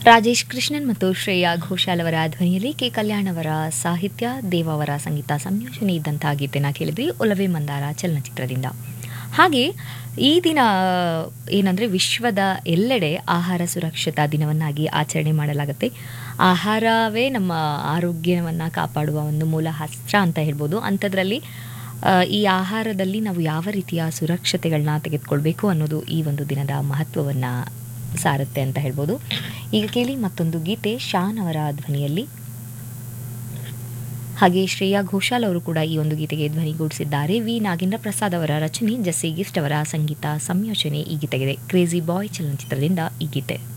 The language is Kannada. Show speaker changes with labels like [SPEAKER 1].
[SPEAKER 1] ರಾಜೇಶ್ ಕೃಷ್ಣನ್ ಮತ್ತು ಶ್ರೇಯಾ ಘೋಷಾಲ್ ಅವರ ಧ್ವನಿಯಲ್ಲಿ ಕೆ ಕಲ್ಯಾಣ್ ಅವರ ಸಾಹಿತ್ಯ ದೇವ ಅವರ ಸಂಗೀತ ಸಂಯೋಜನೆ ಇದ್ದಂತಹ ಗೀತೆನ ಕೇಳಿದ್ವಿ ಒಲವೇ ಮಂದಾರ ಚಲನಚಿತ್ರದಿಂದ ಹಾಗೆ ಈ ದಿನ ಏನಂದರೆ ವಿಶ್ವದ ಎಲ್ಲೆಡೆ ಆಹಾರ ಸುರಕ್ಷತಾ ದಿನವನ್ನಾಗಿ ಆಚರಣೆ ಮಾಡಲಾಗುತ್ತೆ ಆಹಾರವೇ ನಮ್ಮ ಆರೋಗ್ಯವನ್ನು ಕಾಪಾಡುವ ಒಂದು ಮೂಲ ಅಸ್ತ್ರ ಅಂತ ಹೇಳ್ಬೋದು ಅಂಥದ್ರಲ್ಲಿ ಆ, ಈ ಆಹಾರದಲ್ಲಿ ನಾವು ಯಾವ ರೀತಿಯ ಸುರಕ್ಷತೆಗಳನ್ನ ತೆಗೆದುಕೊಳ್ಬೇಕು ಅನ್ನೋದು ಈ ಒಂದು ದಿನದ ಮಹತ್ವವನ್ನು ಸಾರುತ್ತೆ ಅಂತ ಹೇಳ್ಬೋದು ಈಗ ಕೇಳಿ ಮತ್ತೊಂದು ಗೀತೆ ಶಾನ್ ಅವರ ಧ್ವನಿಯಲ್ಲಿ ಹಾಗೆ ಶ್ರೇಯಾ ಘೋಷಾಲ್ ಅವರು ಕೂಡ ಈ ಒಂದು ಗೀತೆಗೆ ಧ್ವನಿಗೂಡಿಸಿದ್ದಾರೆ ವಿ ನಾಗೇಂದ್ರ ಪ್ರಸಾದ್ ಅವರ ರಚನೆ ಜಸ್ಸಿ ಗಿಫ್ಟ್ ಅವರ ಸಂಗೀತ ಸಂಯೋಜನೆ ಈ ಗೀತೆಗಿದೆ ಕ್ರೇಜಿ ಬಾಯ್ ಚಲನಚಿತ್ರದಿಂದ ಈ ಗೀತೆ